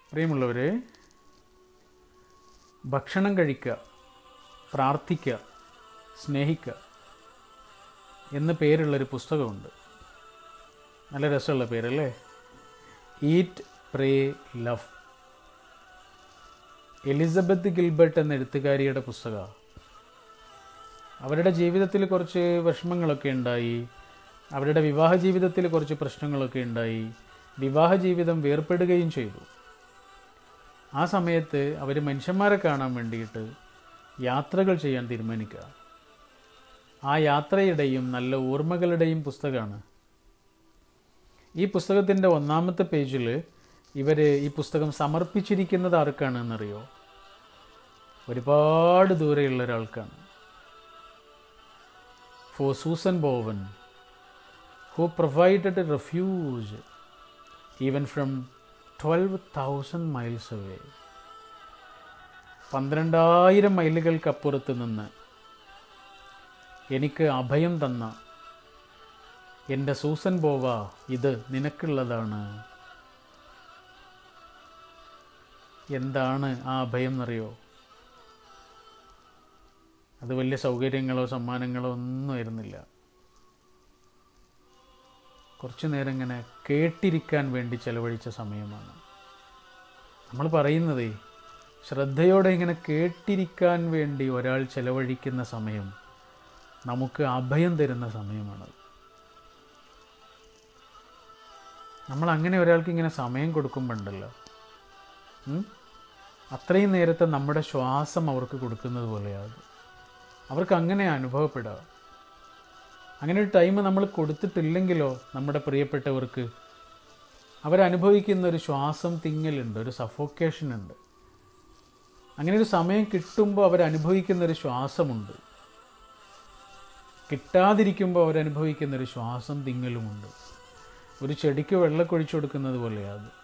പ്രിയമുള്ളവരെ ഭക്ഷണം കഴിക്കുക പ്രാർത്ഥിക്കുക സ്നേഹിക്കുക എന്ന പേരുള്ളൊരു പുസ്തകമുണ്ട് നല്ല രസമുള്ള പേരല്ലേ eat pray love Elizabeth Gilbert എന്ന എഴുത്തുകാരിയുടെ പുസ്തകമാണ് അവരുടെ ജീവിതത്തിൽ കുറച്ച് വിഷമങ്ങളൊക്കെ ഉണ്ടായി അവരുടെ വിവാഹ ജീവിതത്തിൽ കുറച്ച് പ്രശ്നങ്ങളൊക്കെ ഉണ്ടായി വിവാഹ ജീവിതം വേർപ്പെടുകയും ചെയ്തു ആ സമയത്ത് അവർ മനുഷ്യന്മാരെ കാണാൻ വേണ്ടിയിട്ട് യാത്രകൾ ചെയ്യാൻ തീരുമാനിക്കുക ആ യാത്രയുടെയും നല്ല ഓർമ്മകളുടെയും പുസ്തകമാണ് ഈ പുസ്തകത്തിൻ്റെ ഒന്നാമത്തെ പേജിൽ ഇവർ ഈ പുസ്തകം സമർപ്പിച്ചിരിക്കുന്നത് ആർക്കാണെന്നറിയോ ഒരുപാട് ദൂരെയുള്ള ഒരാൾക്കാണ് for Susan Bowen who provided a refuge even from twelve thousand miles away പന്ത്രണ്ടായിരം മൈലുകൾക്കപ്പുറത്ത് നിന്ന് എനിക്ക് അഭയം തന്ന എൻ്റെ സൂസൻ ബോവ ഇത് നിനക്കുള്ളതാണ് എന്താണ് ആ അഭയം എന്നറിയോ അത് വലിയ സൗകര്യങ്ങളോ സമ്മാനങ്ങളോ ഒന്നും ആയിരുന്നില്ല കുറച്ചു നേരം ഇങ്ങനെ കേട്ടിരിക്കാൻ വേണ്ടി ചെലവഴിച്ച സമയമാണ് നമ്മൾ പറയുന്നതേ ശ്രദ്ധയോടെ ഇങ്ങനെ കേട്ടിരിക്കാൻ വേണ്ടി ഒരാൾ ചെലവഴിക്കുന്ന സമയം നമുക്ക് അഭയം തരുന്ന സമയമാണത് നമ്മൾ അങ്ങനെ ഒരാൾക്ക് ഇങ്ങനെ സമയം കൊടുക്കുമ്പോണ്ടല്ലോ ഉം, അത്രയും നേരത്തെ നമ്മുടെ ശ്വാസം അവർക്ക് കൊടുക്കുന്നത് പോലെയാണ് അവർക്ക് അങ്ങനെ അനുഭവപ്പെടുക അങ്ങനെ ഒരു ടൈം നമ്മൾ കൊടുത്തിട്ടില്ലെങ്കിലോ നമ്മുടെ പ്രിയപ്പെട്ടവർക്ക് അവരനുഭവിക്കുന്ന ഒരു ശ്വാസം തിങ്ങലുണ്ട് ഒരു സഫോക്കേഷൻ ഉണ്ട് അങ്ങനെ ഒരു സമയം കിട്ടുമ്പോൾ അവരനുഭവിക്കുന്ന ഒരു ശ്വാസമുണ്ട് കിട്ടാതിരിക്കുമ്പോൾ അവരനുഭവിക്കുന്ന ഒരു ശ്വാസം തിങ്ങലുമുണ്ട് ഒരു ചെടിക്ക് വെള്ളം ഒഴിച്ചു കൊടുക്കുന്നത് പോലെയാണ് അത്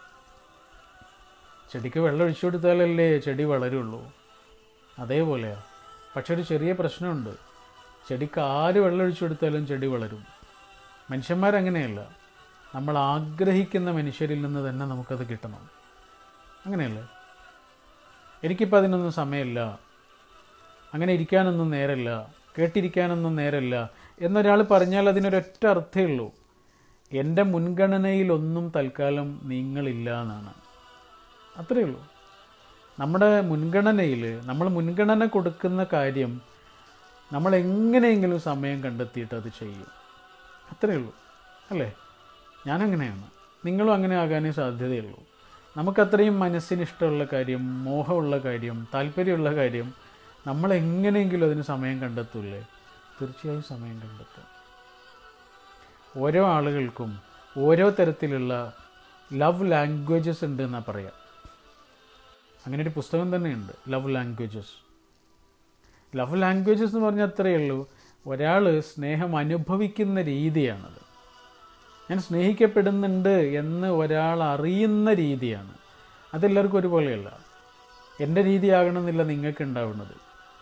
ചെടിക്ക് വെള്ളം ഒഴിച്ചു കൊടുത്താലല്ലേ ചെടി വളരുള്ളൂ അതേപോലെയാണ് പക്ഷെ ഒരു ചെറിയ പ്രശ്നമുണ്ട് ചെടിക്ക് ആര് വെള്ളം ഒഴിച്ചു കൊടുത്താലും ചെടി വളരും മനുഷ്യന്മാരങ്ങനെയല്ല നമ്മൾ ആഗ്രഹിക്കുന്ന മനുഷ്യരിൽ നിന്ന് തന്നെ നമുക്കത് കിട്ടണം അങ്ങനെയല്ലേ എനിക്കിപ്പോൾ അതിനൊന്നും സമയമില്ല അങ്ങനെ ഇരിക്കാനൊന്നും നേരമില്ല കേട്ടിരിക്കാനൊന്നും നേരമില്ല എന്നൊരാൾ പറഞ്ഞാൽ അതിനൊരൊറ്റ അർത്ഥമേ ഉള്ളൂ എൻ്റെ മുൻഗണനയിലൊന്നും തൽക്കാലം നിങ്ങളില്ല എന്നാണ് അത്രയേ ഉള്ളൂ നമ്മുടെ മുൻഗണനയിൽ നമ്മൾ മുൻഗണന കൊടുക്കുന്ന കാര്യം നമ്മൾ എങ്ങനെയെങ്കിലും സമയം കണ്ടെത്തിയിട്ട് അത് ചെയ്യും അത്രയേ ഉള്ളൂ അല്ലേ ഞാനങ്ങനെയാണ് നിങ്ങളും അങ്ങനെ ആകാനേ സാധ്യതയുള്ളൂ നമുക്കത്രയും മനസ്സിന് ഇഷ്ടമുള്ള കാര്യം മോഹമുള്ള കാര്യം താല്പര്യമുള്ള കാര്യം നമ്മൾ എങ്ങനെയെങ്കിലും അതിന് സമയം കണ്ടെത്തൂലേ തീർച്ചയായും സമയം കണ്ടെത്തും ഓരോ ആളുകൾക്കും ഓരോ തരത്തിലുള്ള ലവ് ലാംഗ്വേജസ് ഉണ്ട് എന്നാണ് പറയാം അങ്ങനെ ഒരു പുസ്തകം തന്നെയുണ്ട് ലവ് ലാംഗ്വേജസ് ലവ് ലാംഗ്വേജസ് എന്ന് പറഞ്ഞാൽ അത്രയേ ഉള്ളൂ ഒരാൾ സ്നേഹം അനുഭവിക്കുന്ന രീതിയാണത് ഞാൻ സ്നേഹിക്കപ്പെടുന്നുണ്ട് എന്ന് ഒരാൾ അറിയുന്ന രീതിയാണ് അതെല്ലാവർക്കും ഒരുപോലെയല്ല എൻ്റെ രീതിയാകണമെന്നില്ല നിങ്ങൾക്ക് ഉണ്ടാവുന്നത്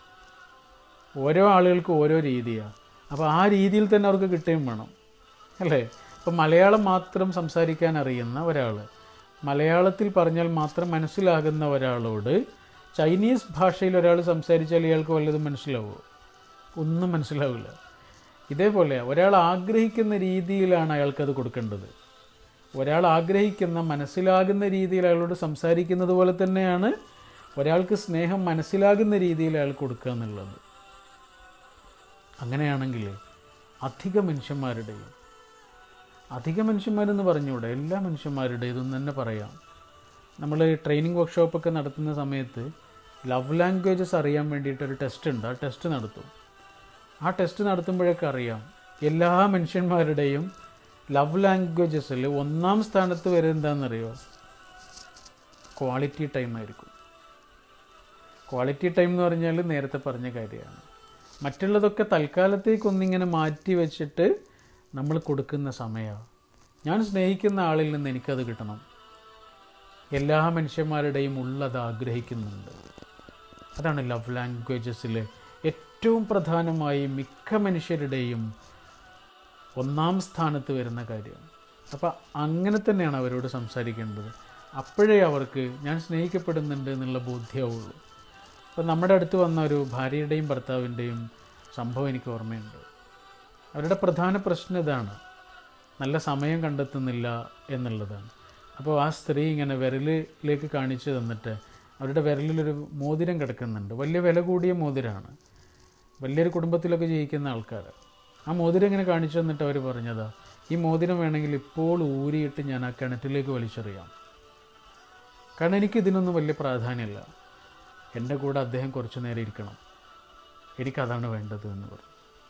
ഓരോ ആളുകൾക്കും ഓരോ രീതിയാണ് അപ്പോൾ ആ രീതിയിൽ തന്നെ അവർക്ക് കിട്ടുകയും വേണം അല്ലേ ഇപ്പം മലയാളം മാത്രം സംസാരിക്കാൻ അറിയുന്ന ഒരാൾ മലയാളത്തിൽ പറഞ്ഞാൽ മാത്രം മനസ്സിലാകുന്ന ഒരാളോട് ചൈനീസ് ഭാഷയിൽ ഒരാൾ സംസാരിച്ചാൽ ഇയാൾക്ക് വല്ലതും മനസ്സിലാവുമോ ഒന്നും മനസ്സിലാവില്ല ഇതേപോലെ ഒരാൾ ആഗ്രഹിക്കുന്ന രീതിയിലാണ് അയാൾക്കത് കൊടുക്കേണ്ടത് ഒരാൾ ആഗ്രഹിക്കുന്ന മനസ്സിലാകുന്ന രീതിയിൽ അയാളോട് സംസാരിക്കുന്നത് പോലെ തന്നെയാണ് ഒരാൾക്ക് സ്നേഹം മനസ്സിലാകുന്ന രീതിയിൽ അയാൾ കൊടുക്കുക എന്നുള്ളത് അങ്ങനെയാണെങ്കിൽ അധിക മനുഷ്യന്മാരുടെയും അധിക മനുഷ്യന്മാരെന്ന് പറഞ്ഞുകൂടെ എല്ലാ മനുഷ്യന്മാരുടേതും തന്നെ പറയാം നമ്മൾ ട്രെയിനിങ് വർക്ക്ഷോപ്പൊക്കെ നടത്തുന്ന സമയത്ത് ലവ് ലാംഗ്വേജസ് അറിയാൻ വേണ്ടിയിട്ട് ഒരു ടെസ്റ്റ് ഉണ്ട് ആ ടെസ്റ്റ് നടത്തും ആ ടെസ്റ്റ് നടത്തുമ്പോഴൊക്കെ അറിയാം എല്ലാ മനുഷ്യന്മാരുടെയും ലവ് ലാംഗ്വേജസിൽ ഒന്നാം സ്ഥാനത്ത് വരെ എന്താണെന്നറിയോ ക്വാളിറ്റി ടൈം ആയിരിക്കും ക്വാളിറ്റി ടൈം എന്ന് പറഞ്ഞാൽ നേരത്തെ പറഞ്ഞ കാര്യമാണ് മറ്റുള്ളതൊക്കെ തൽക്കാലത്തേക്കൊന്നിങ്ങനെ മാറ്റി വെച്ചിട്ട് നമ്മൾ കൊടുക്കുന്ന സമയമാണ് ഞാൻ സ്നേഹിക്കുന്ന ആളിൽ നിന്ന് എനിക്കത് കിട്ടണം എല്ലാ മനുഷ്യന്മാരുടെയും ഉള്ളത് ആഗ്രഹിക്കുന്നുണ്ട് അതാണ് ലവ് ലാംഗ്വേജസിലെ ഏറ്റവും പ്രധാനമായി മിക്ക മനുഷ്യരുടെയും ഒന്നാം സ്ഥാനത്ത് വരുന്ന കാര്യം അപ്പോൾ അങ്ങനെ തന്നെയാണ് അവരോട് സംസാരിക്കേണ്ടത് അപ്പോഴേ അവർക്ക് ഞാൻ സ്നേഹിക്കപ്പെടുന്നുണ്ട് എന്നുള്ള ബോധ്യമാവുള്ളൂ അപ്പം നമ്മുടെ അടുത്ത് വന്ന ഒരു ഭാര്യയുടെയും ഭർത്താവിൻ്റെയും സംഭവം എനിക്ക് ഓർമ്മയുണ്ട് അവരുടെ പ്രധാന പ്രശ്നം ഇതാണ് നല്ല സമയം കണ്ടെത്തുന്നില്ല എന്നുള്ളതാണ് അപ്പോൾ ആ സ്ത്രീ ഇങ്ങനെ വിരലിലേക്ക് കാണിച്ചു തന്നിട്ട് അവരുടെ വിരലിലൊരു മോതിരം കിടക്കുന്നുണ്ട് വലിയ വില കൂടിയ മോതിരമാണ് വലിയൊരു കുടുംബത്തിലൊക്കെ ജീവിക്കുന്ന ആൾക്കാർ ആ മോതിരം ഇങ്ങനെ കാണിച്ചു തന്നിട്ട് അവർ പറഞ്ഞതാ ഈ മോതിരം വേണമെങ്കിൽ ഇപ്പോൾ ഊരിയിട്ട് ഞാൻ ആ കിണറ്റിലേക്ക് വലിച്ചെറിയാം കാരണം എനിക്ക് ഇതിനൊന്നും വലിയ പ്രാധാന്യമില്ല എൻ്റെ കൂടെ അദ്ദേഹം കുറച്ചു നേരം ഇരിക്കണം എനിക്കതാണ് വേണ്ടത് എന്ന് പറഞ്ഞു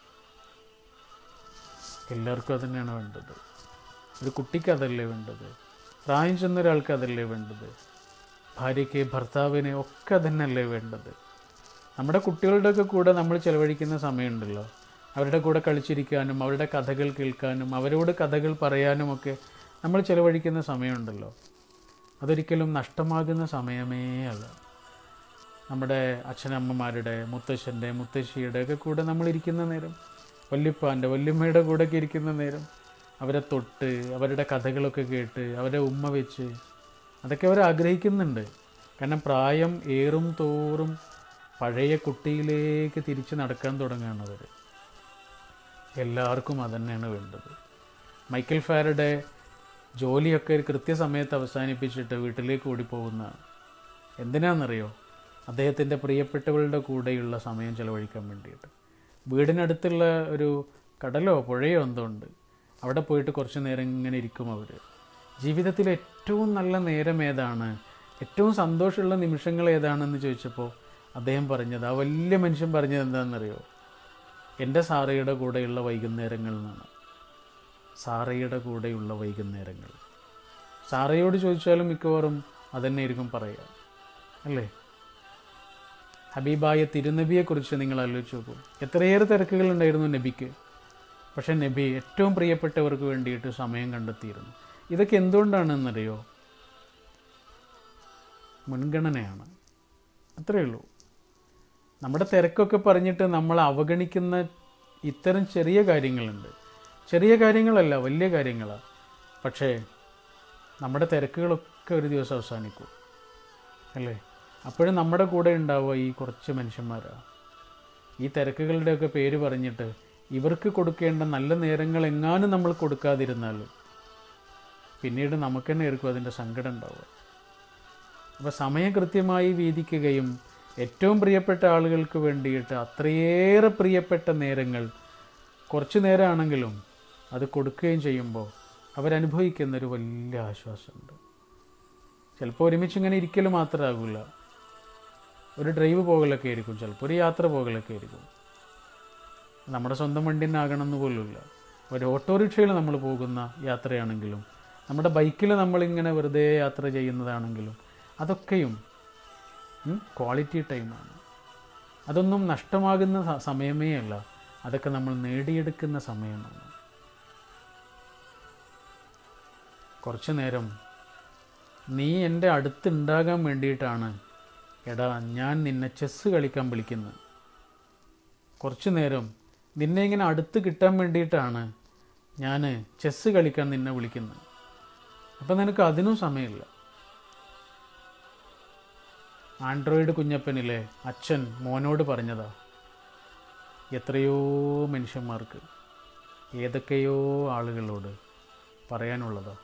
എല്ലാവർക്കും അതന്നെയാണ് വേണ്ടത് ഒരു കുട്ടിക്ക് അതല്ലേ വേണ്ടത് പ്രായം ചെന്ന ഒരാൾക്ക് അതല്ലേ വേണ്ടത് ഭാര്യയ്ക്ക് ഭർത്താവിന് ഒക്കെ അതന്നെയല്ലേ വേണ്ടത് നമ്മുടെ കുട്ടികളുടെയൊക്കെ കൂടെ നമ്മൾ ചിലവഴിക്കുന്ന സമയമുണ്ടല്ലോ അവരുടെ കൂടെ കളിച്ചിരിക്കാനും അവരുടെ കഥകൾ കേൾക്കാനും അവരോട് കഥകൾ പറയാനുമൊക്കെ നമ്മൾ ചിലവഴിക്കുന്ന സമയമുണ്ടല്ലോ അതൊരിക്കലും നഷ്ടമാകുന്ന സമയമേ അല്ല നമ്മുടെ അച്ഛനമ്മമാരുടെ മുത്തശ്ശൻ്റെ മുത്തശ്ശിയുടെ ഒക്കെ കൂടെ നമ്മൾ ഇരിക്കുന്ന നേരം വല്യപ്പാൻ്റെ വല്യമ്മയുടെ കൂടെയൊക്കെ ഇരിക്കുന്ന നേരം അവരെ തൊട്ട് അവരുടെ കഥകളൊക്കെ കേട്ട് അവരെ ഉമ്മ വെച്ച് അതൊക്കെ അവർ ആഗ്രഹിക്കുന്നുണ്ട് കാരണം പ്രായം ഏറും തോറും പഴയ കുട്ടിയിലേക്ക് തിരിച്ച് നടക്കാൻ തുടങ്ങുകയാണ് അവർ എല്ലാവർക്കും അതന്നെയാണ് വേണ്ടത് മൈക്കൽ ഫാരുടെ ജോലിയൊക്കെ ഒരു കൃത്യസമയത്ത് അവസാനിപ്പിച്ചിട്ട് വീട്ടിലേക്ക് ഓടിപ്പോകുന്ന എന്തിനാണെന്നറിയോ അദ്ദേഹത്തിൻ്റെ പ്രിയപ്പെട്ടവളുടെ കൂടെയുള്ള സമയം ചെലവഴിക്കാൻ വേണ്ടിയിട്ട് വീടിനടുത്തുള്ള ഒരു കടലോ പുഴയോ എന്തോ ഉണ്ട് അവിടെ പോയിട്ട് കുറച്ച് നേരം ഇങ്ങനെ ഇരിക്കും അവർ ജീവിതത്തിലെ ഏറ്റവും നല്ല നേരം ഏതാണ് ഏറ്റവും സന്തോഷമുള്ള നിമിഷങ്ങൾ ഏതാണെന്ന് ചോദിച്ചപ്പോൾ അദ്ദേഹം പറഞ്ഞത് ആ വലിയ മനുഷ്യൻ പറഞ്ഞത് എന്താണെന്നറിയോ എൻ്റെ സാറയുടെ കൂടെയുള്ള വൈകുന്നേരങ്ങൾ എന്നാണ് സാറയുടെ കൂടെയുള്ള വൈകുന്നേരങ്ങൾ സാറയോട് ചോദിച്ചാലും മിക്കവാറും അതന്നെയായിരിക്കും പറയുക അല്ലേ ഹബീബായ തിരുനബിയെക്കുറിച്ച് നിങ്ങൾ ആലോചിച്ച് നോക്കൂ എത്രയേറെ തിരക്കുകളുണ്ടായിരുന്നു നബിക്ക് പക്ഷേ നബി ഏറ്റവും പ്രിയപ്പെട്ടവർക്ക് വേണ്ടിയിട്ട് സമയം കണ്ടെത്തിയിരുന്നു ഇതൊക്കെ എന്തുകൊണ്ടാണെന്നറിയോ മുൻഗണനയാണ് അത്രയേ ഉള്ളൂ നമ്മുടെ തിരക്കൊക്കെ പറഞ്ഞിട്ട് നമ്മൾ അവഗണിക്കുന്ന ഇത്തരം ചെറിയ കാര്യങ്ങളുണ്ട് ചെറിയ കാര്യങ്ങളല്ല വലിയ കാര്യങ്ങളാണ് പക്ഷേ നമ്മുടെ തിരക്കുകളൊക്കെ ഒരു ദിവസം അവസാനിക്കും അല്ലേ അപ്പോഴും നമ്മുടെ കൂടെ ഉണ്ടാവുക ഈ കുറച്ച് മനുഷ്യന്മാരാണ് ഈ തിരക്കുകളുടെയൊക്കെ പേര് പറഞ്ഞിട്ട് ഇവർക്ക് കൊടുക്കേണ്ട നല്ല നേരങ്ങൾ എങ്ങാനും നമ്മൾ കൊടുക്കാതിരുന്നാൽ പിന്നീട് നമുക്ക് തന്നെ ആയിരിക്കും അതിൻ്റെ സങ്കടം ഉണ്ടാവുക അപ്പോൾ സമയം കൃത്യമായി വീതിക്കുകയും ഏറ്റവും പ്രിയപ്പെട്ട ആളുകൾക്ക് വേണ്ടിയിട്ട് അത്രയേറെ പ്രിയപ്പെട്ട നേരങ്ങൾ കുറച്ച് നേരമാണെങ്കിലും അത് കൊടുക്കുകയും ചെയ്യുമ്പോൾ അവരനുഭവിക്കുന്ന ഒരു വലിയ ആശ്വാസമുണ്ട് ചിലപ്പോൾ ഒരുമിച്ച് ഇങ്ങനെ ഇരിക്കൽ മാത്രമാകില്ല ഒരു ഡ്രൈവ് പോകലൊക്കെ ആയിരിക്കും ചിലപ്പോൾ ഒരു യാത്ര പോകലൊക്കെ ആയിരിക്കും നമ്മുടെ സ്വന്തം വണ്ടി തന്നെ ആകണമെന്ന് പോലുമില്ല ഒരു ഓട്ടോറിക്ഷയിൽ നമ്മൾ പോകുന്ന യാത്രയാണെങ്കിലും നമ്മുടെ ബൈക്കിൽ നമ്മളിങ്ങനെ വെറുതെ യാത്ര ചെയ്യുന്നതാണെങ്കിലും അതൊക്കെയും ക്വാളിറ്റി ടൈമാണ് അതൊന്നും നഷ്ടമാകുന്ന സ- സമയമേ അല്ല അതൊക്കെ നമ്മൾ നേടിയെടുക്കുന്ന സമയമാണ് കുറച്ച് നേരം നീ എൻ്റെ അടുത്തുണ്ടാകാൻ വേണ്ടിയിട്ടാണ് എടാ ഞാൻ നിന്നെ ചെസ്സ് കളിക്കാൻ വിളിക്കുന്നത് കുറച്ച് നേരം നിന്നെ ഇങ്ങനെ അടുത്ത് കിട്ടാൻ വേണ്ടിയിട്ടാണ് ഞാൻ ചെസ്സ് കളിക്കാൻ നിന്നെ വിളിക്കുന്നത് അപ്പം നിനക്ക് അതിനും സമയമില്ല ആൻഡ്രോയിഡ് കുഞ്ഞപ്പനിലെ അച്ഛൻ മോനോട് പറഞ്ഞതാ എത്രയോ മനുഷ്യന്മാർക്ക് ഏതൊക്കെയോ ആളുകളോട് പറയാനുള്ളതാ